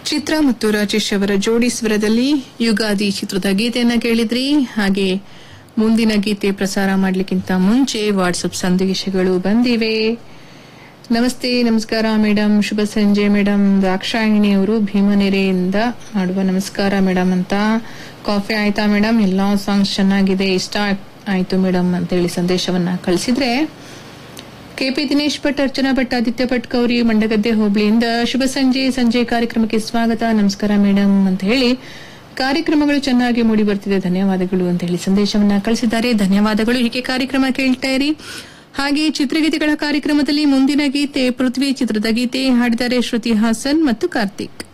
ಚಿತ್ರ ಮತ್ತು ರಾಜೇಶ್ ಅವರ ಜೋಡಿ ಸ್ವರದಲ್ಲಿ ಯುಗಾದಿ ಚಿತ್ರದ ಗೀತೆಯನ್ನ ಕೇಳಿದ್ರಿ ಹಾಗೆ ಮುಂದಿನ ಗೀತೆ ಪ್ರಸಾರ ಮಾಡ್ಲಿಕ್ಕಿಂತ ಮುಂಚೆ ವಾಟ್ಸಪ್ ಸಂದೇಶಗಳು ಬಂದಿವೆ ನಮಸ್ತೆ ನಮಸ್ಕಾರ ಮೇಡಮ್ ಶುಭ ಸಂಜೆ ಮೇಡಮ್ ದಾಕ್ಷಾಯಿಣಿ ಅವರು ಭೀಮನೆರೆಯಿಂದ ಮಾಡುವ ನಮಸ್ಕಾರ ಮೇಡಮ್ ಅಂತ ಕಾಫಿ ಆಯ್ತಾ ಮೇಡಮ್ ಎಲ್ಲಾ ಸಾಂಗ್ಸ್ ಚೆನ್ನಾಗಿದೆ ಇಷ್ಟ ಆಯ್ತು ಮೇಡಮ್ ಅಂತ ಹೇಳಿ ಸಂದೇಶವನ್ನ ಕಳಿಸಿದ್ರೆ ಕೆಪಿ ದಿನೇಶ್ ಭಟ್ ಅರ್ಚನಾ ಭಟ್ ಆದಿತ್ಯ ಭಟ್ ಗೌರಿ ಮಂಡಗದ್ದೆ ಹೋಬಳಿಯಿಂದ ಶುಭ ಸಂಜೆ ಸಂಜೆ ಕಾರ್ಯಕ್ರಮಕ್ಕೆ ಸ್ವಾಗತ ನಮಸ್ಕಾರ ಮೇಡಮ್ ಅಂತ ಹೇಳಿ ಕಾರ್ಯಕ್ರಮಗಳು ಚೆನ್ನಾಗಿ ಮೂಡಿ ಬರ್ತಿದೆ ಧನ್ಯವಾದಗಳು ಅಂತ ಹೇಳಿ ಸಂದೇಶವನ್ನ ಕಳಿಸಿದ್ದಾರೆ ಧನ್ಯವಾದಗಳು ಹೀಗೆ ಕಾರ್ಯಕ್ರಮ ಕೇಳ್ತಾ ಇರಿ ಹಾಗೆ ಚಿತ್ರಗೀತೆಗಳ ಕಾರ್ಯಕ್ರಮದಲ್ಲಿ ಮುಂದಿನ ಗೀತೆ ಪೃಥ್ವಿ ಚಿತ್ರದ ಗೀತೆ ಹಾಡಿದ್ದಾರೆ ಶ್ರುತಿ ಹಾಸನ್ ಮತ್ತು ಕಾರ್ತಿಕ್